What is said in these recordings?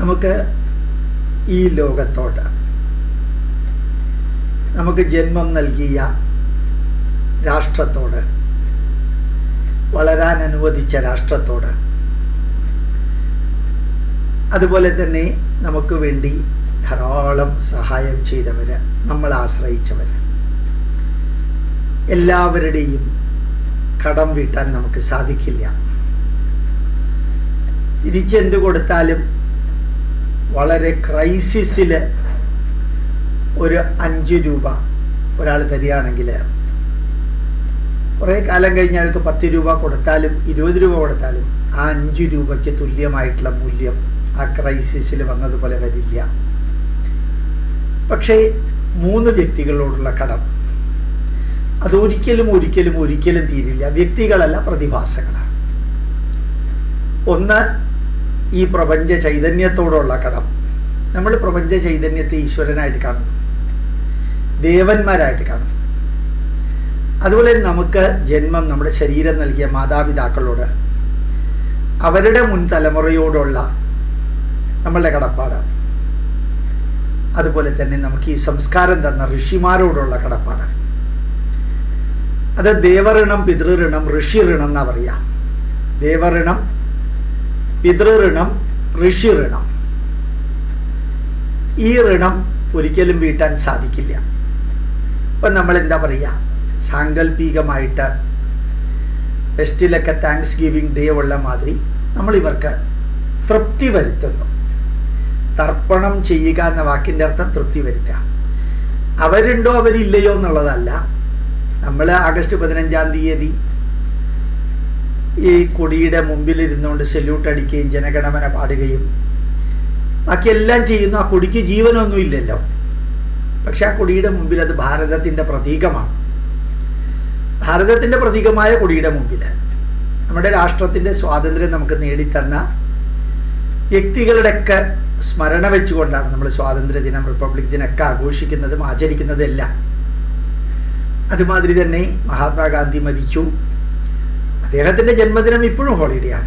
നമുക്ക് ഈ ലോകത്തോട് നമുക്ക് ജന്മം നൽകിയ രാഷ്ട്രത്തോട് വളരാൻ അനുവദിച്ച രാഷ്ട്രത്തോട് അതുപോലെ തന്നെ നമുക്ക് വേണ്ടി ധാരാളം സഹായം ചെയ്തവർ നമ്മൾ ആശ്രയിച്ചവർ എല്ലാവരുടെയും കടം വീട്ടാൻ നമുക്ക് സാധിക്കില്ല തിരിച്ചെന്ത് കൊടുത്താലും വളരെ ക്രൈസിസിൽ ഒരു അഞ്ച് രൂപ ഒരാൾ തരികയാണെങ്കിൽ കുറേ കാലം കഴിഞ്ഞ് അയാൾക്ക് പത്ത് രൂപ കൊടുത്താലും ഇരുപത് രൂപ കൊടുത്താലും ആ അഞ്ച് രൂപയ്ക്ക് തുല്യമായിട്ടുള്ള മൂല്യം ആ ക്രൈസിസിൽ വന്നതുപോലെ വരില്ല പക്ഷേ മൂന്ന് വ്യക്തികളോടുള്ള കടം അതൊരിക്കലും ഒരിക്കലും ഒരിക്കലും തീരില്ല വ്യക്തികളല്ല പ്രതിഭാസങ്ങളാണ് ഒന്ന് ഈ പ്രപഞ്ച ചൈതന്യത്തോടുള്ള കടം നമ്മൾ പ്രപഞ്ച ചൈതന്യത്തെ ഈശ്വരനായിട്ട് കാണുന്നു ദേവന്മാരായിട്ട് കാണുന്നു അതുപോലെ നമുക്ക് ജന്മം നമ്മുടെ ശരീരം നൽകിയ മാതാപിതാക്കളോട് അവരുടെ മുൻ തലമുറയോടുള്ള നമ്മളുടെ കടപ്പാട് അതുപോലെ തന്നെ നമുക്ക് ഈ സംസ്കാരം തന്ന ഋഷിമാരോടുള്ള കടപ്പാട് അത് ദേവഋണം പിതൃഋണം ഋഷി ഋണം എന്നാ പറയാ ദേവഋണം പിതൃഋണം ഋഷി ഋണം ഈ ഋണം ഒരിക്കലും വീട്ടാൻ സാധിക്കില്ല ഇപ്പം നമ്മൾ എന്താ പറയുക സാങ്കല്പികമായിട്ട് വെസ്റ്റിലൊക്കെ താങ്ക്സ് ഗിവിങ് ഡേ ഉള്ള മാതിരി നമ്മൾ ഇവർക്ക് തൃപ്തി വരുത്തുന്നു തർപ്പണം ചെയ്യുക എന്ന വാക്കിൻ്റെ അർത്ഥം തൃപ്തി വരുത്തുക അവരുണ്ടോ അവരില്ലയോ എന്നുള്ളതല്ല നമ്മൾ ആഗസ്റ്റ് പതിനഞ്ചാം തീയതി ഈ കൊടിയുടെ മുമ്പിൽ ഇരുന്നുകൊണ്ട് സെല്യൂട്ട് അടിക്കുകയും ജനഗണമന പാടുകയും ബാക്കിയെല്ലാം ചെയ്യുന്നു ആ കൊടിക്ക് ജീവനൊന്നും ഇല്ലല്ലോ പക്ഷെ ആ കൊടിയുടെ മുമ്പിൽ അത് ഭാരതത്തിൻ്റെ പ്രതീകമാണ് ഭാരതത്തിൻ്റെ പ്രതീകമായ കൊടിയുടെ മുമ്പിൽ നമ്മുടെ രാഷ്ട്രത്തിൻ്റെ സ്വാതന്ത്ര്യം നമുക്ക് നേടിത്തന്ന വ്യക്തികളുടെയൊക്കെ സ്മരണ വെച്ചുകൊണ്ടാണ് നമ്മൾ സ്വാതന്ത്ര്യ ദിനം റിപ്പബ്ലിക് ദിനമൊക്കെ ആഘോഷിക്കുന്നതും ആചരിക്കുന്നതും എല്ലാം അതുമാതിരി തന്നെ മഹാത്മാഗാന്ധി മരിച്ചു അദ്ദേഹത്തിൻ്റെ ജന്മദിനം ഇപ്പോഴും ഹോളിഡേ ആണ്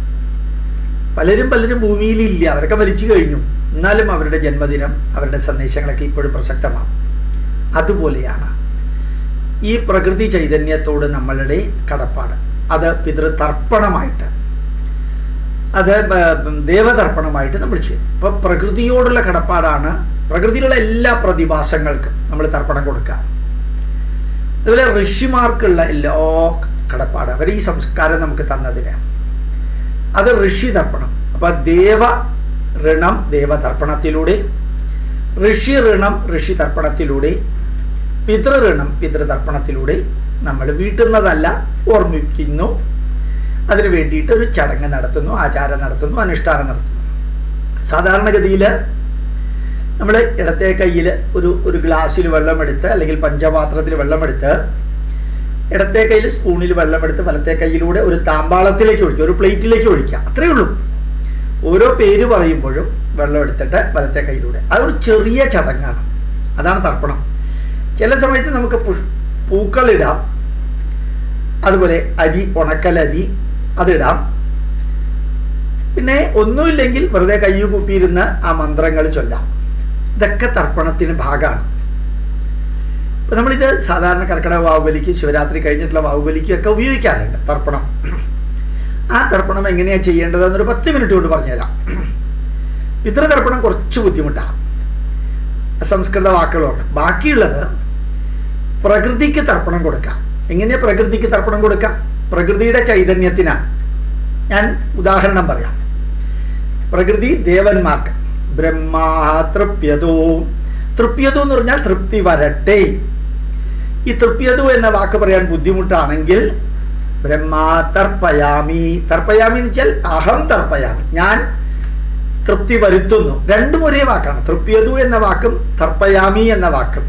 പലരും പലരും ഭൂമിയിലില്ല അവരൊക്കെ മരിച്ചു കഴിഞ്ഞു എന്നാലും അവരുടെ ജന്മദിനം അവരുടെ സന്ദേശങ്ങളൊക്കെ ഇപ്പോഴും പ്രസക്തമാണ് അതുപോലെയാണ് ഈ പ്രകൃതി ചൈതന്യത്തോട് നമ്മളുടെ കടപ്പാട് അത് പിതൃതർപ്പണമായിട്ട് അത് ദേവതർപ്പണമായിട്ട് നമ്മൾ ചെയ്യും ഇപ്പം പ്രകൃതിയോടുള്ള കടപ്പാടാണ് പ്രകൃതിയിലുള്ള എല്ലാ പ്രതിഭാസങ്ങൾക്കും നമ്മൾ തർപ്പണം കൊടുക്കുക അതുപോലെ ഋഷിമാർക്കുള്ള എല്ലാ കടപ്പാട് അവർ ഈ സംസ്കാരം നമുക്ക് തന്നതിന് അത് ഋഷി തർപ്പണം അപ്പൊ ദേവ ഋണം ദേവതർപ്പണത്തിലൂടെ ഋഷി ഋണം ഋഷി തർപ്പണത്തിലൂടെ പിതൃഋണം പിതൃതർപ്പണത്തിലൂടെ നമ്മൾ വീട്ടുന്നതല്ല ഓർമ്മിപ്പിക്കുന്നു അതിനു വേണ്ടിയിട്ട് ഒരു ചടങ്ങ് നടത്തുന്നു ആചാരം നടത്തുന്നു അനുഷ്ഠാനം നടത്തുന്നു സാധാരണഗതിയിൽ നമ്മൾ ഇടത്തെ കയ്യിൽ ഒരു ഒരു ഗ്ലാസ്സിൽ വെള്ളമെടുത്ത് അല്ലെങ്കിൽ പഞ്ചപാത്രത്തിൽ വെള്ളമെടുത്ത് ഇടത്തെ കയ്യിൽ സ്പൂണിൽ വെള്ളമെടുത്ത് വലത്തെ കയ്യിലൂടെ ഒരു താമ്പാളത്തിലേക്ക് ഒഴിക്കുക ഒരു പ്ലേറ്റിലേക്ക് ഒഴിക്കുക അത്രയേ ഉള്ളൂ ഓരോ പേര് പറയുമ്പോഴും വെള്ളം എടുത്തിട്ട് വലത്തെ കയ്യിലൂടെ അതൊരു ചെറിയ ചടങ്ങാണ് അതാണ് തർപ്പണം ചില സമയത്ത് നമുക്ക് പുഷ് പൂക്കളിടാം അതുപോലെ അരി ഉണക്കലരി അതിടാം പിന്നെ ഒന്നുമില്ലെങ്കിൽ വെറുതെ കയ്യു കുപ്പിയിരുന്ന് ആ മന്ത്രങ്ങൾ ചൊല്ലാം ഇതൊക്കെ തർപ്പണത്തിന് ഭാഗമാണ് ഇപ്പം നമ്മളിത് സാധാരണ കർക്കിടക വാവുബലിക്ക് ശിവരാത്രി കഴിഞ്ഞിട്ടുള്ള വാവുബലിക്കും ഒക്കെ ഉപയോഗിക്കാറുണ്ട് തർപ്പണം ആ തർപ്പണം എങ്ങനെയാണ് ചെയ്യേണ്ടതെന്നൊരു പത്ത് മിനിറ്റ് കൊണ്ട് പറഞ്ഞുതരാം പിതൃതർപ്പണം കുറച്ച് ബുദ്ധിമുട്ടാണ് സംസ്കൃത വാക്കുകളുണ്ട് ബാക്കിയുള്ളത് പ്രകൃതിക്ക് തർപ്പണം കൊടുക്കാം എങ്ങനെയാണ് പ്രകൃതിക്ക് തർപ്പണം കൊടുക്കാം പ്രകൃതിയുടെ ചൈതന്യത്തിനാണ് ഞാൻ ഉദാഹരണം പറയാം പ്രകൃതി ദേവന്മാർക്ക് ബ്രഹ്മാ തൃപ്യതോ തൃപ്യതു എന്ന് പറഞ്ഞാൽ തൃപ്തി വരട്ടെ ഈ തൃപ്യതു എന്ന വാക്ക് പറയാൻ ബുദ്ധിമുട്ടാണെങ്കിൽ ബ്രഹ്മാ തർപ്പയാമി തർപ്പയാമി എന്ന് വെച്ചാൽ അഹം തർപ്പയാമി ഞാൻ തൃപ്തി വരുത്തുന്നു രണ്ടും ഒരേ വാക്കാണ് തൃപ്യതു എന്ന വാക്കും തർപ്പയാമി എന്ന വാക്കും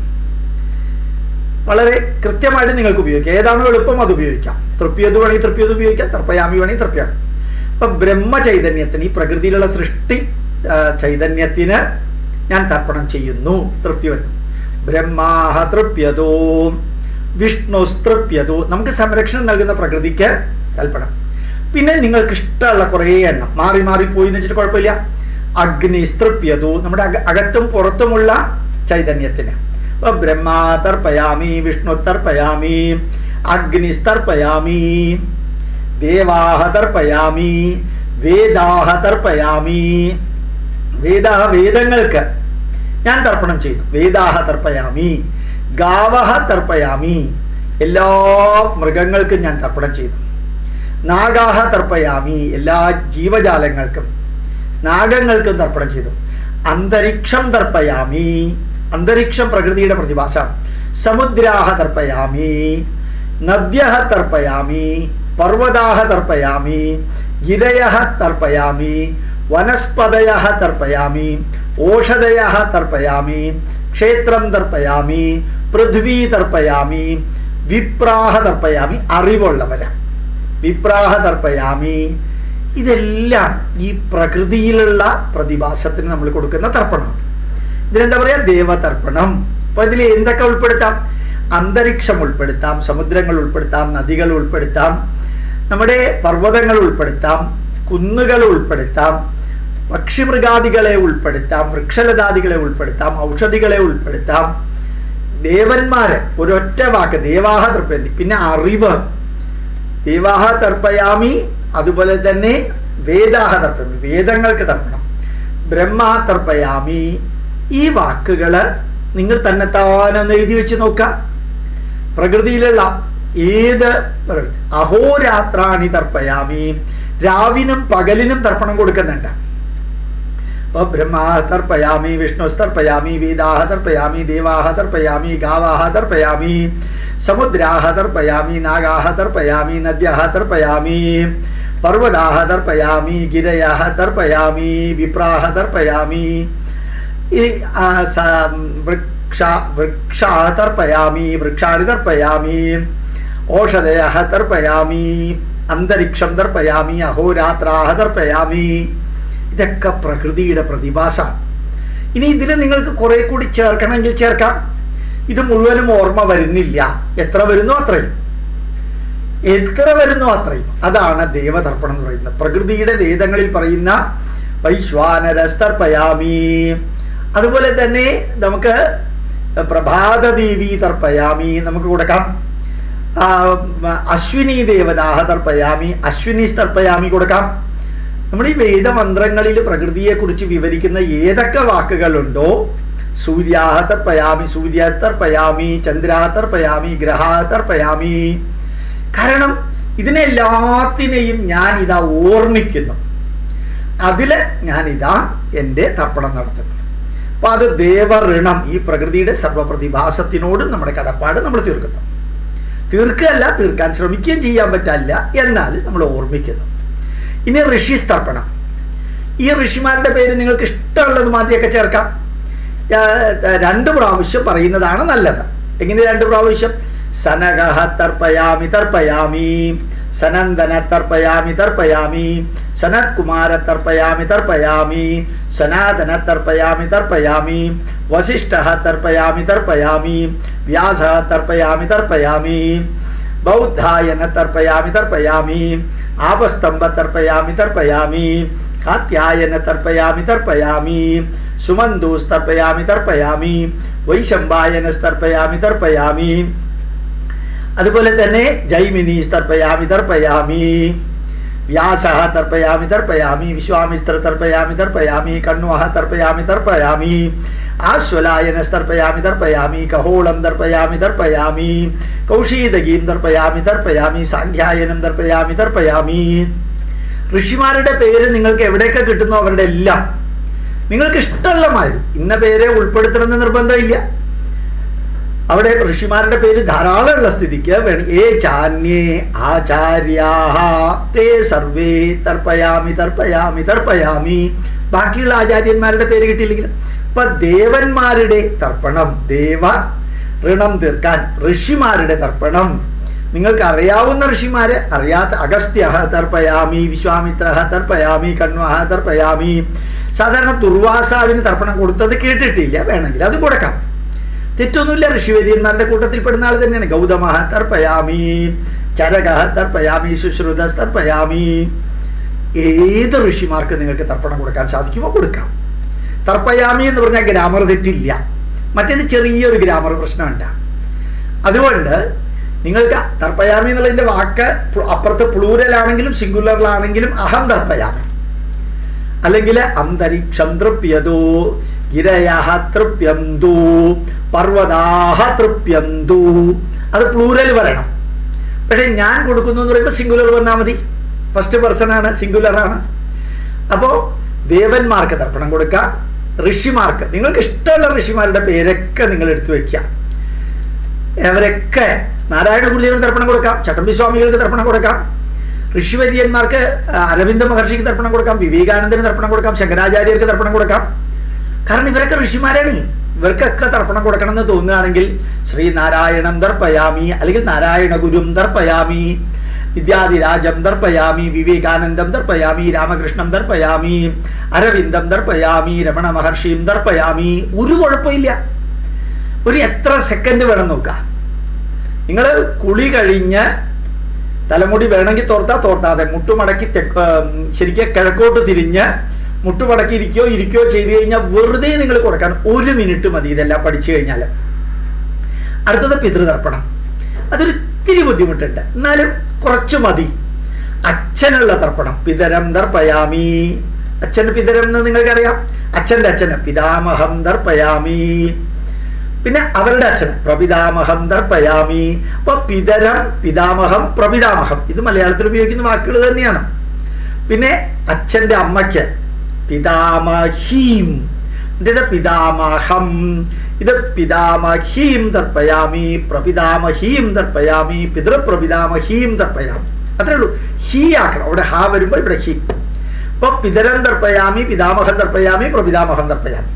വളരെ കൃത്യമായിട്ട് നിങ്ങൾക്ക് ഉപയോഗിക്കാം ഏതാണോ എളുപ്പം അത് ഉപയോഗിക്കാം തൃപ്യതു വേണമെങ്കിൽ തൃപ്യതു ഉപയോഗിക്കാം തർപ്പയാമി വേണമെങ്കിൽ തർപ്പയാമി അപ്പൊ ബ്രഹ്മ ചൈതന്യത്തിന് ഈ പ്രകൃതിയിലുള്ള സൃഷ്ടി ചൈതന്യത്തിന് ഞാൻ തർപ്പണം ചെയ്യുന്നു തൃപ്തി വരുന്നു ബ്രഹ്മാഹ തൃപ്യതോ വിഷ്ണു തൃപ്യതോ നമുക്ക് സംരക്ഷണം നൽകുന്ന പ്രകൃതിക്ക് കൽപ്പന പിന്നെ നിങ്ങൾക്ക് ഇഷ്ടമുള്ള കുറേ എണ്ണം മാറി മാറി പോയി എന്ന് വെച്ചിട്ട് കുഴപ്പമില്ല അഗ്നി സ്തൃപ്യതു നമ്മുടെ അക അകത്തും പുറത്തുമുള്ള ചൈതന്യത്തിന് അപ്പൊ ബ്രഹ്മാ തർപ്പയാമി വിഷ്ണു തർപ്പയാമി അഗ്നി തർപ്പയാമി ദേവാഹ തർപ്പയാമി വേദാഹ തർപ്പയാമി വേദാഹ വേദങ്ങൾക്ക് ഞാൻ തർപ്പണം ചെയ്തു വേദാഹ തർപ്പയാമി ഗാവഹ തർപ്പയാമി എല്ലാ മൃഗങ്ങൾക്കും ഞാൻ തർപ്പണം ചെയ്തു നാഗാഹ തർപ്പയാമി എല്ലാ ജീവജാലങ്ങൾക്കും നാഗങ്ങൾക്കും തർപ്പണം ചെയ്തു അന്തരീക്ഷം തർപ്പയാമി അന്തരീക്ഷം പ്രകൃതിയുടെ പ്രതിഭാസമാണ് സമുദ്രാഹ തർപ്പയാമി നദ്യ തർപ്പയാമി പർവ്വതാഹ തർപ്പയാമി ഗിരയ തർപ്പയാമി വനസ്പതയ തർപ്പയാമി ഓഷധയ തർപ്പയാമി ക്ഷേത്രം തർപ്പയാമി പൃഥ്വി തർപ്പയാമി വിപ്രാഹ തർപ്പയാമി അറിവുള്ളവരാ വിപ്രാഹ തർപ്പയാമി ഇതെല്ലാം ഈ പ്രകൃതിയിലുള്ള പ്രതിഭാസത്തിന് നമ്മൾ കൊടുക്കുന്ന തർപ്പണം ഇതിനെന്താ പറയാ ദേവതർപ്പണം അപ്പൊ ഇതിൽ എന്തൊക്കെ ഉൾപ്പെടുത്താം അന്തരീക്ഷം ഉൾപ്പെടുത്താം സമുദ്രങ്ങൾ ഉൾപ്പെടുത്താം നദികൾ ഉൾപ്പെടുത്താം നമ്മുടെ പർവ്വതങ്ങൾ ഉൾപ്പെടുത്താം കുന്നുകൾ ഉൾപ്പെടുത്താം പക്ഷിമൃഗാദികളെ ഉൾപ്പെടുത്താം വൃക്ഷലതാദികളെ ഉൾപ്പെടുത്താം ഔഷധികളെ ഉൾപ്പെടുത്താം ദേവന്മാരെ ഒരൊറ്റ വാക്ക് ദേവാഹ തർപ്പയന്തി പിന്നെ അറിവ് ദേവാഹ തർപ്പയാമി അതുപോലെ തന്നെ വേദാഹ തർപ്പയാമി വേദങ്ങൾക്ക് തർപ്പണം ബ്രഹ്മ തർപ്പയാമി ഈ വാക്കുകൾ നിങ്ങൾ തന്നെത്താനൊന്ന് എഴുതി വെച്ച് നോക്കാം പ്രകൃതിയിലുള്ള ഏത് പ്രകൃതി അഹോരാത്രാണി തർപ്പയാമി രാവിനും പകലിനും തർപ്പണം കൊടുക്കുന്നുണ്ട് അപ്പൊ ബ്രഹ്മാ തർപ്പയാമി വിഷ്ണു തർപ്പയാമി വേദാഹ തർപ്പയാമി ദേവാഹ തർപ്പയാമി ഗാവാഹ തർപ്പയാമി സമുദ്രാഹ തർപ്പയാമി നാഗാഹ തർപ്പയാമി നദ്യാഹ തർപ്പയാമി പർവ്വതാഹ തർപ്പയാമി ഗിരയാഹ തർപ്പയാമി വിപ്രാഹ തർപ്പയാമി ഈ ആ, സ- വൃക്ഷ വൃക്ഷാ തർപ്പയാമി വൃക്ഷാണി തർപ്പയാമി ഓഷധയ തർപ്പയാമി അന്തരീക്ഷം തർപ്പയാമി അഹോരാത്രാഹ തർപ്പയാമി ഇതൊക്കെ പ്രകൃതിയുടെ പ്രതിഭാസമാണ് ഇനി ഇതിന് നിങ്ങൾക്ക് കുറെ കൂടി ചേർക്കണമെങ്കിൽ ചേർക്കാം ഇത് മുഴുവനും ഓർമ്മ വരുന്നില്ല എത്ര വരുന്നു അത്രയും എത്ര വരുന്നു അത്രയും അതാണ് ദേവതർപ്പണം എന്ന് പറയുന്നത് പ്രകൃതിയുടെ വേദങ്ങളിൽ പറയുന്ന വൈശ്വാനരസ്തർപ്പയാമി അതുപോലെ തന്നെ നമുക്ക് പ്രഭാതദേവി തർപ്പയാമി നമുക്ക് കൊടുക്കാം ആ, അശ്വിനി ദേവതാഹ തർപ്പയാമി അശ്വിനി തർപ്പയാമി കൊടുക്കാം നമ്മൾ ഈ വേദമന്ത്രങ്ങളിൽ പ്രകൃതിയെക്കുറിച്ച് വിവരിക്കുന്ന ഏതൊക്കെ വാക്കുകളുണ്ടോ സൂര്യാഹ തർപ്പയാമി സൂര്യ തർപ്പയാമി ചന്ദ്രാഹ തർപ്പയാമി ഗ്രഹാ തർപ്പയാമി കാരണം ഇതിനെല്ലാത്തിനെയും ഞാൻ ഇതാ ഓർമ്മിക്കുന്നു അതില് ഞാനിതാ എൻ്റെ തർപ്പണം നടത്തുന്നു അപ്പൊ അത് ദേവഋണം ഈ പ്രകൃതിയുടെ സർവപ്രതിഭാസത്തിനോടും നമ്മുടെ കടപ്പാട് നമ്മൾ തീർക്കുന്നു തീർക്കുകയല്ല തീർക്കാൻ ശ്രമിക്കുകയും ചെയ്യാൻ പറ്റില്ല എന്നാൽ നമ്മൾ ഓർമ്മിക്കുന്നു ഇനി ഋഷി തർപ്പണം ഈ ഋഷിമാരുടെ പേര് നിങ്ങൾക്ക് ഇഷ്ടമുള്ളത് മാതിരിയൊക്കെ ചേർക്കാം ആ, രണ്ട് പ്രാവശ്യം പറയുന്നതാണ് നല്ലത് എങ്ങനെ രണ്ട് പ്രാവശ്യം സനഗഹ തർപ്പയാമി തർപ്പയാമി സനന്ദന തർപ്പയാമി തർപ്പയാമി സനത് കുമാര തർപ്പയാമി തർപ്പയാമി സനാതന തർപ്പയാമി തർപ്പയാമി വസിഷ്ഠ തർപ്പയാമി തർപ്പയാമി വ്യാസ തർപ്പയാമി തർപ്പയാമി ബൗദ്ധായന തർപ്പയാമി തർപ്പയാമി ആപസ്തംഭ തർപ്പയാമി തർപ്പയാമി കാത്യായന തർപ്പയാമി തർപ്പയാമി സുമന്തുസ്തർപ്പയാമി തർപ്പയാമി വൈശംബായനസ്തർപ്പയാമി തർപ്പയാമി അതുപോലെ തന്നെ ജൈമിനി തർപ്പയാമി തർപ്പയാമി വ്യാസ തർപ്പയാമി തർപ്പയാമി വിശ്വാമിത്ര തർപ്പയാമി തർപ്പയാമി കണ്വഹ തർപ്പയാമി തർപ്പയാമി ആശ്വലായനസ്തർപ്പയാമി തർപ്പയാമി കഹോളം തർപ്പയാമി തർപ്പയാമി കൗശീതകീം തർപ്പയാമി തർപ്പയാമി സാഖ്യായനം തർപ്പയാമി തർപ്പയാമി ഋഷിമാരുടെ പേര് നിങ്ങൾക്ക് എവിടെയൊക്കെ കിട്ടുന്നു അവരുടെ എല്ലാം നിങ്ങൾക്ക് ഇഷ്ടമുള്ള മാതിരി ഇന്ന പേരെ ഉൾപ്പെടുത്തണമെന്ന് നിർബന്ധമില്ല അവിടെ ഋഷിമാരുടെ പേര് ധാരാളമുള്ള സ്ഥിതിക്ക് വേണം ഏ ചാന്യേ ആചാര്യാഹ തേ സർവേ തർപ്പയാമി തർപ്പയാമി തർപ്പയാമി ബാക്കിയുള്ള ആചാര്യന്മാരുടെ പേര് കിട്ടിയില്ലെങ്കിൽ ഇപ്പൊ ദേവന്മാരുടെ തർപ്പണം ദേവ ഋണം തീർക്കാൻ ഋഷിമാരുടെ തർപ്പണം നിങ്ങൾക്ക് അറിയാവുന്ന ഋഷിമാരെ അറിയാത്ത അഗസ്ത്യ തർപ്പയാമി വിശ്വാമിത്ര തർപ്പയാമി കണ്വഹ തർപ്പയാമി സാധാരണ ദുർവാസാവിന് തർപ്പണം കൊടുത്തത് കേട്ടിട്ടില്ല വേണമെങ്കിൽ അത് കൊടുക്കാം തെറ്റൊന്നുമില്ല ഋഷിവര്യന്മാരുടെ കൂട്ടത്തിൽ പെടുന്ന ആൾ തന്നെയാണ് ഗൗതമ തർപ്പയാമി ചരക തർപ്പയാമി ശുശ്രുത തർപ്പയാമി ഏത് ഋഷിമാർക്ക് നിങ്ങൾക്ക് തർപ്പണം കൊടുക്കാൻ സാധിക്കുമോ കൊടുക്കാം തർപ്പയാമി എന്ന് പറഞ്ഞാൽ ഗ്രാമർ തെറ്റില്ല മറ്റേത് ചെറിയൊരു ഗ്രാമർ പ്രശ്നമുണ്ട് അതുകൊണ്ട് നിങ്ങൾക്ക് തർപ്പയാമി എന്നുള്ളതിൻ്റെ വാക്ക് പ്ലു- അപ്പുറത്ത് പ്ലൂരലാണെങ്കിലും സിംഗുലറിലാണെങ്കിലും അഹം തർപ്പയാമി അല്ലെങ്കിൽ അന്തരീക്ഷം തൃപ്യതോ ഗിരയഹ തൃപ്യന്തു പർവ്വതാഹ തൃപ്യന്തു അത് പ്ലൂരൽ പറയണം പക്ഷെ ഞാൻ കൊടുക്കുന്നു എന്ന് പറയുമ്പോൾ സിംഗുലർ വന്നാൽ മതി ഫസ്റ്റ് പേഴ്സൺ ആണ് സിംഗുലർ ആണ് അപ്പോൾ ദേവന്മാർക്ക് തർപ്പണം കൊടുക്കുക ഋഷിമാർക്ക് നിങ്ങൾക്ക് ഇഷ്ടമുള്ള ഋഷിമാരുടെ പേരൊക്കെ നിങ്ങൾ എടുത്തു വെക്കുക അവരൊക്കെ നാരായണ ഗുരുദേവന് തർപ്പണം കൊടുക്കാം ചട്ടമ്പി സ്വാമികൾക്ക് തർപ്പണം കൊടുക്കാം ഋഷിവര്യന്മാർക്ക് ആ, അരവിന്ദ മഹർഷിക്ക് തർപ്പണം കൊടുക്കാം വിവേകാനന്ദന് തർപ്പണം കൊടുക്കാം ശങ്കരാചാര്യർക്ക് തർപ്പണം കൊടുക്കാം കാരണം ഇവരൊക്കെ ഋഷിമാരാണ് ഇവർക്കൊക്കെ തർപ്പണം കൊടുക്കണം എന്ന് തോന്നുകയാണെങ്കിൽ ശ്രീനാരായണം ദർപ്പയാമി അല്ലെങ്കിൽ നാരായണ ഗുരും ദർപ്പയാമി വിദ്യാധിരാജം ദർപ്പയാമി വിവേകാനന്ദം ദർപ്പയാമി രാമകൃഷ്ണം ദർപ്പയാമി അരവിന്ദം ദർപ്പയാമി രമണ മഹർഷിയും ദർപ്പയാമി ഒരു കുഴപ്പമില്ല ഒരു എത്ര സെക്കൻഡ് വേണം നോക്കുക നിങ്ങൾ കുളി കഴിഞ്ഞ് തലമുടി വേണമെങ്കിൽ തോർത്താ തോർത്താതെ മുട്ടുമടക്കി തെക്ക് ശരിക്കും കിഴക്കോട്ട് തിരിഞ്ഞ് മുട്ടുമടക്കി ഇരിക്കോ ഇരിക്കോ ചെയ്തു കഴിഞ്ഞാൽ വെറുതെ നിങ്ങൾ കൊടുക്കാൻ ഒരു മിനിറ്റ് മതി ഇതെല്ലാം പഠിച്ചു കഴിഞ്ഞാൽ അടുത്തത് പിതൃതർപ്പണം അതൊരു ഇത്തിരി ബുദ്ധിമുട്ടുണ്ട് എന്നാലും കുറച്ച് മതി അച്ഛനുള്ള തർപ്പണം പിതരം ദർപ്പയാമി അച്ഛൻ്റെ പിതരം എന്ന് നിങ്ങൾക്കറിയാം അച്ഛൻ്റെ അച്ഛന് പിതാമഹം ദർപ്പയാമി പിന്നെ അവരുടെ അച്ഛന് പ്രപിതാമഹം ദർപ്പയാമി അപ്പൊ പിതരം പിതാമഹം പ്രപിതാമഹം ഇത് മലയാളത്തിൽ ഉപയോഗിക്കുന്ന വാക്കുകൾ തന്നെയാണ് പിന്നെ അച്ഛൻ്റെ അമ്മയ്ക്ക് പിതാമഹീം ഇത് പിതാമഹം ഇത് പിതാമഹീം ദർപ്പയാമി പ്രപിതാമഹീം ദർപ്പയാമി പിതൃപ്രപിതാമഹീം ദർപ്പയാമി അത്രേ ഉള്ളൂ ഹീ ആക്കണം അവിടെ ഹാ വരുമ്പോൾ ഇവിടെ ഹീ അപ്പൊ പിതരം ദർപ്പയാമി പിതാമഹം ദർപ്പയാമി പ്രപിതാമഹം ദർപ്പയാമി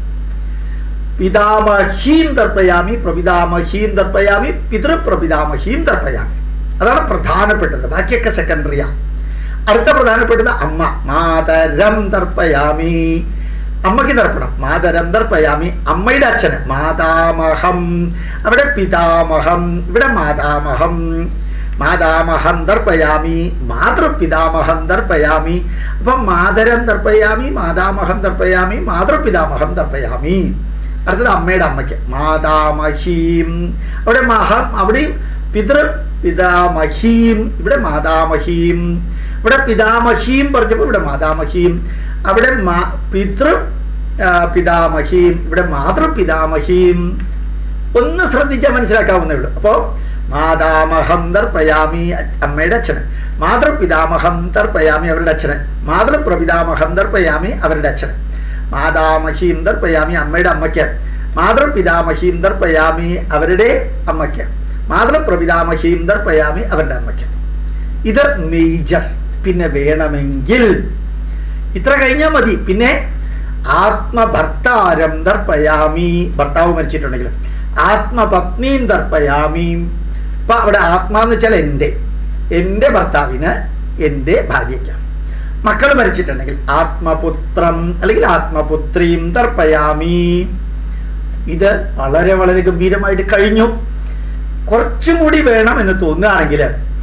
പിതാമഹീം ദർപ്പയാമി പ്രപിതാമഹീം ദർപ്പയാമി പിതൃപ്രപിതാമഹീം ദർപ്പയാമി അതാണ് പ്രധാനപ്പെട്ടത് ബാക്കിയൊക്കെ സെക്കൻഡറിയാ അടുത്ത പ്രധാനപ്പെട്ടത് അമ്മ മാതരം ദർപ്പയാമി അമ്മയ്ക്ക് തർപ്പണം മാതരം ദർപ്പയാമി അമ്മയുടെ അച്ഛന് മാതാമഹം അവിടെ പിതാമഹം ഇവിടെ മാതാമഹം മാതാമഹം ദർപ്പയാമി മാതൃപിതാമഹം ദർപ്പയാമി അപ്പം മാതരം ദർപ്പയാമി മാതാമഹം ദർപ്പയാമി മാതൃപിതാമഹം ദർപ്പയാമി അടുത്തത് അമ്മയുടെ അമ്മയ്ക്ക് മാതാമഹീം അവിടെ മഹം അവിടെയും പിതൃ പിതാമഹീം ഇവിടെ മാതാമഹീം ഇവിടെ പിതാമഹീം പറഞ്ഞപ്പോൾ ഇവിടെ മാതാമഹീം അവിടെ മാ പിതൃ ആ, പിതാമഹീം ഇവിടെ മാതൃപിതാമഹീം ഒന്ന് ശ്രദ്ധിച്ചാൽ മനസ്സിലാക്കാവുന്നേ ഉള്ളൂ അപ്പോൾ മാതാമഹം ദർപ്പയാമി അമ്മയുടെ അച്ഛന് മാതൃപിതാമഹം ദർപ്പയാമി അവരുടെ അച്ഛന് മാതൃപ്രപിതാമഹം ദർപ്പയാമി അവരുടെ അച്ഛന് മാതാമഹീം ദർപ്പയാമി അമ്മയുടെ അമ്മയ്ക്ക് മാതൃപിതാമഹീം ദർപ്പയാമി അവരുടെ അമ്മയ്ക്ക് മാതൃപ്രപിതാമഹീം ദർപ്പയാമി അവരുടെ അമ്മയ്ക്ക് ഇത് മേജർ പിന്നെ വേണമെങ്കിൽ ഇത്ര കഴിഞ്ഞാൽ മതി പിന്നെ ആത്മഭർത്താരം ദർപ്പയാമി ഭർത്താവ് മരിച്ചിട്ടുണ്ടെങ്കിൽ ആത്മപത്നിയും ദർപ്പയാമി ഇപ്പൊ അവിടെ ആത്മാ എന്ന് വെച്ചാൽ എൻ്റെ എൻ്റെ ഭർത്താവിന് എൻ്റെ ഭാര്യയ്ക്ക് മക്കൾ മരിച്ചിട്ടുണ്ടെങ്കിൽ ആത്മപുത്രം അല്ലെങ്കിൽ ആത്മപുത്രിയും ദർപ്പയാമി ഇത് വളരെ വളരെ ഗംഭീരമായിട്ട് കഴിഞ്ഞു കുറച്ചും കൂടി വേണം എന്ന് തോന്നുകയാണെങ്കിൽ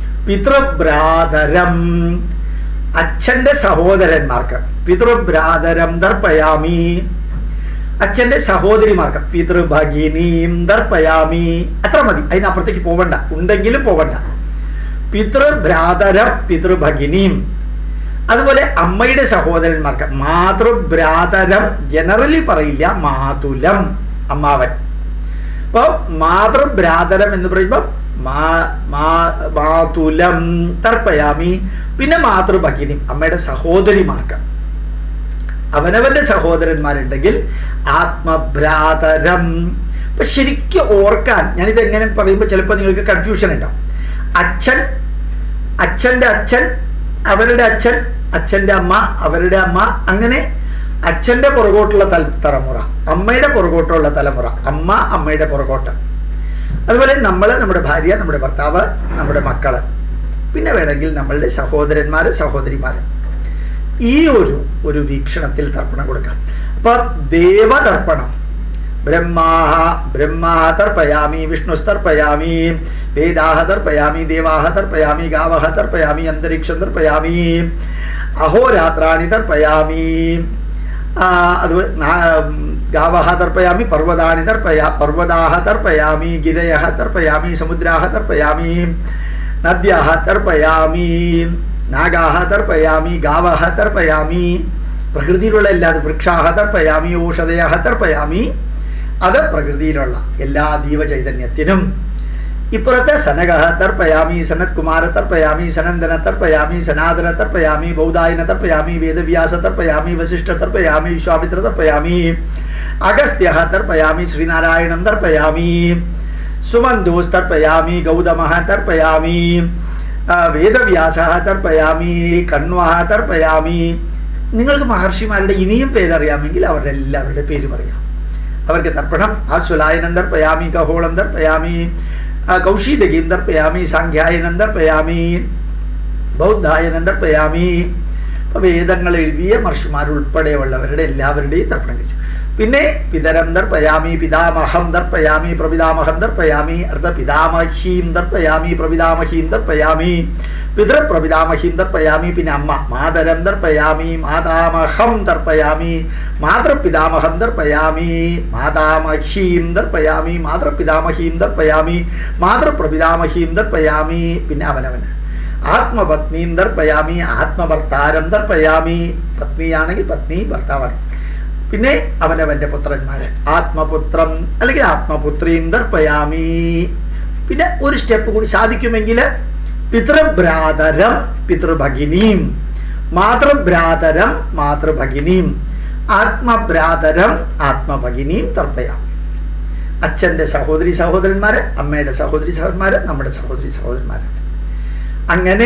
പിതൃഭ്രാതരം അച്ഛൻ്റെ സഹോദരന്മാർക്ക് പിതൃഭ്രാതരം ദർപ്പയാമി അച്ഛൻ്റെ സഹോദരിമാർക്ക് പിതൃഭഗിനിയും ദർപ്പയാമി അത്ര മതി അതിനപ്പുറത്തേക്ക് പോവണ്ട ഉണ്ടെങ്കിലും പോവണ്ട പിതൃഭ്രാതരം പിതൃഭഗിനിയും അതുപോലെ അമ്മയുടെ സഹോദരന്മാർക്ക് മാതൃഭ്രാതരം ജനറലി പറയില്ല മാതുലം അമ്മാവൻ അപ്പോൾ മാതൃഭ്രാതരം എന്ന് പറയുമ്പോൾ മാ- മാ- മാതുലം തർപ്പയാമി പിന്നെ മാതൃഭഗിനി അമ്മയുടെ സഹോദരിമാർക്ക് അവനവന്റെ സഹോദരന്മാരുണ്ടെങ്കിൽ ആത്മഭ്രാതരം ഇപ്പൊ ശരിക്കും ഓർക്കാൻ ഞാനിത് എങ്ങനെ പറയുമ്പോൾ ചിലപ്പോൾ നിങ്ങൾക്ക് കൺഫ്യൂഷൻ ഉണ്ടാവും അച്ഛൻ അച്ഛൻ്റെ അച്ഛൻ അവരുടെ അച്ഛൻ അച്ഛൻ്റെ അമ്മ അവരുടെ അമ്മ അങ്ങനെ അച്ഛൻ്റെ പുറകോട്ടുള്ള തല തലമുറ അമ്മയുടെ പുറകോട്ടുള്ള തലമുറ അമ്മ അമ്മയുടെ പുറകോട്ട് അതുപോലെ നമ്മൾ നമ്മുടെ ഭാര്യ നമ്മുടെ ഭർത്താവ് നമ്മുടെ മക്കള് പിന്നെ വേണമെങ്കിൽ നമ്മളുടെ സഹോദരന്മാർ സഹോദരിമാർ ഈ ഒരു ഒരു വീക്ഷണത്തിൽ തർപ്പണം കൊടുക്കാം അപ്പൊ ദേവതർപ്പണം ബ്രഹ്മാഹ ബ്രഹ്മാഹ തർപ്പയാമി വിഷ്ണുസ്തർപ്പയാമി വേദാഹ തർപ്പയാമി ദേവാഹ തർപ്പയാമി ഗാവഹ തർപ്പയാമി അന്തരീക്ഷം തർപ്പയാമി അഹോരാത്രാണി തർപ്പയാമി ആ, അതുപോലെ നാ- ഗാവഹ തർപ്പയാമി പർവ്വതാനി തർപ്പയാ പർവ്വതാഹ തർപ്പയാമി ഗിരയഃ തർപ്പയാമി സമുദ്രാഹ തർപ്പയാമി നദ്യാഹ തർപ്പയാമി നാഗാഹ തർപ്പയാമി ഗാവഹ തർപ്പയാമി പ്രകൃതിയിലുള്ള എല്ലാ വൃക്ഷാഹ തർപ്പയാമി ഔഷധയഃ തർപ്പയാമി അത് പ്രകൃതിയിലുള്ള എല്ലാ ജീവചൈതന്യത്തിനും ഇപ്പുറത്തെ സനക തർപ്പയാമി സനത് കുമാര തർപ്പയാമി സനന്ദന തർപ്പയാമി സനാതന തർപ്പയാമി ബൗദായന തർപ്പയാമി വേദവ്യാസ തർപ്പയാമി വസിഷ്ഠ തർപ്പയാമി വിശ്വാമിത്ര തർപ്പയാമി അഗസ്ത്യ തർപ്പയാമി ശ്രീനാരായണം തർപ്പയാമി സുമന്തോസ് തർപ്പയാമി ഗൗതമ തർപ്പയാമി ആ, വേദവ്യാസ തർപ്പയാമി കണ്വ തർപ്പയാമി നിങ്ങൾക്ക് മഹർഷിമാരുടെ ഇനിയും പേരറിയാമെങ്കിൽ അവരുടെ എല്ലാവരുടെ പേര് പറയാം അവർക്ക് തർപ്പണം ആശ്വലായനം തർപ്പയാമി കഹോളം തർപ്പയാമി ആ, കൗശീതകീം തർപ്പയാമി സാഖ്യായനം തർപ്പയാമി ബൗദ്ധായനം തർപ്പയാമി അപ്പൊ വേദങ്ങൾ എഴുതിയ മഹർഷിമാരുൾപ്പെടെയുള്ളവരുടെ എല്ലാവരുടെയും തർപ്പണം കഴിച്ചു പിന്നെ പിതരം ദർപ്പയാമി പിതാമഹം ദർപ്പയാമി പ്രപിതാമഹം ദർപ്പയാമി അർത്ഥ പിതാമഹീം ദർപ്പയാമി പ്രപിതാമഹീം ദർപ്പയാമി പിതൃപ്രപിതാമഹീം ദർപ്പയാമി പിന്നെ അമ്മ മാതരം ദർപ്പയാമി മാതാമഹം ദർപ്പയാമി മാതൃപിതാമഹം ദർപ്പയാമി മാതാമഹീം ദർപ്പയാമി മാതൃപിതാമഹീം ദർപ്പയാമി മാതൃപ്രപിതാമഹീം ദർപ്പയാമി പിന്നെ അവനവന് ആത്മപത്നീം ദർപ്പയാമി ആത്മഭർത്താരം ദർപ്പയാമി പത്നിയാണെങ്കിൽ പത്നി ഭർത്താവാണ് പിന്നെ അവനവന്റെ പുത്രന്മാര് ആത്മപുത്രം അല്ലെങ്കിൽ ആത്മപുത്രീം ദർപ്പയാമി പിന്നെ ഒരു സ്റ്റെപ്പ് കൂടി സാധിക്കുമെങ്കിൽ പിതൃഭ്രാതരം പിതൃഭഗിനീം മാതൃഭ്രാതരം മാതൃഭഗിനീം ആത്മഭ്രാതരം ആത്മഭഗിനീം തർപ്പയാമി അച്ഛൻ്റെ സഹോദരി സഹോദരന്മാര് അമ്മയുടെ സഹോദരി സഹോദരന്മാര് നമ്മുടെ സഹോദരി സഹോദരന്മാര് അങ്ങനെ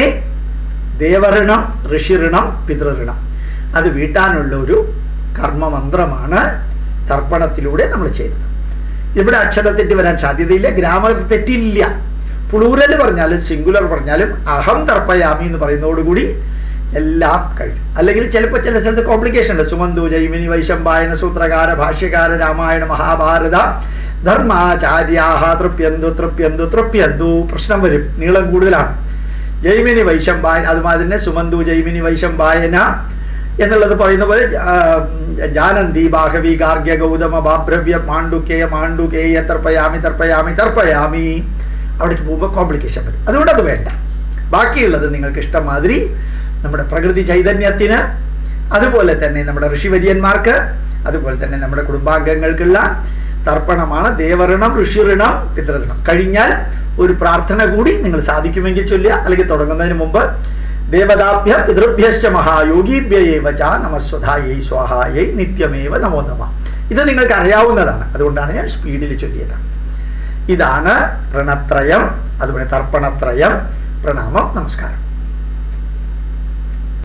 ദേവഋണം ഋഷിഋണം പിതൃഋണം അത് വീട്ടാനുള്ള ഒരു കർമ്മമന്ത്രമാണ് തർപ്പണത്തിലൂടെ നമ്മൾ ചെയ്തത് ഇവിടെ അക്ഷരത്തെറ്റ് വരാൻ സാധ്യതയില്ല ഗ്രാമർ തെറ്റില്ല പ്ലൂരൽ പറഞ്ഞാലും സിംഗുലർ പറഞ്ഞാലും അഹം തർപ്പയാമി എന്ന് പറയുന്നതോടുകൂടി എല്ലാം കഴിഞ്ഞു അല്ലെങ്കിൽ ചിലപ്പോൾ ചില സ്ഥലത്ത് കോംപ്ലിക്കേഷൻ ഉണ്ട് സുമന്തു ജൈമിനി വൈശമ്പായന സൂത്രകാര ഭാഷ്യകാര രാമായണ മഹാഭാരത ധർമാചാര്യാഹ തൃപ്യന്തു തൃപ്യന്തു തൃപ്യന്തു പ്രശ്നം വരും നീളം കൂടുതലാണ് ജൈമിനി വൈശമ്പായൻ അതുമാതിരി തന്നെ സുമന്തു ജൈമിനി വൈശമ്പായന എന്നുള്ളത് പറയുന്ന പോലെ ആ, ജാനന്തി ബാഹവി ഗാർഗ്യ ഗൗതമ ബാഭ്രവ്യ മാണ്ഡുക്കേയ മാണ്ഡുകേയ തർപ്പയാമി തർപ്പയാമി തർപ്പയാമി അവിടേക്ക് പോകുമ്പോൾ കോംപ്ലിക്കേഷൻ വരും അതുകൊണ്ട് അത് വേണ്ട ബാക്കിയുള്ളത് നിങ്ങൾക്ക് ഇഷ്ടം മാതിരി നമ്മുടെ പ്രകൃതി ചൈതന്യത്തിന് അതുപോലെ തന്നെ നമ്മുടെ ഋഷിവര്യന്മാർക്ക് അതുപോലെ തന്നെ നമ്മുടെ കുടുംബാംഗങ്ങൾക്കുള്ള തർപ്പണമാണ് ദേവഋണം ഋഷിഋണം പിതൃഋണം കഴിഞ്ഞാൽ ഒരു പ്രാർത്ഥന കൂടി നിങ്ങൾ സാധിക്കുമെങ്കിൽ ചൊല്ലുക അല്ലെങ്കിൽ തുടങ്ങുന്നതിന് മുമ്പ് ദേവതാഭ്യ പിതൃഭ്യശ്ച മഹായോഗിഭ്യേവ ച നമസ്വധായൈ സ്വാഹായൈ നിത്യമേവ നമോ നമ ഇത് നിങ്ങൾക്ക് അറിയാവുന്നതാണ് അതുകൊണ്ടാണ് ഞാൻ സ്പീഡിൽ ചൊല്ലിയത് ഇതാണ് ഋണത്രയം അതുപോലെ തർപ്പണത്രയം പ്രണാമം നമസ്കാരം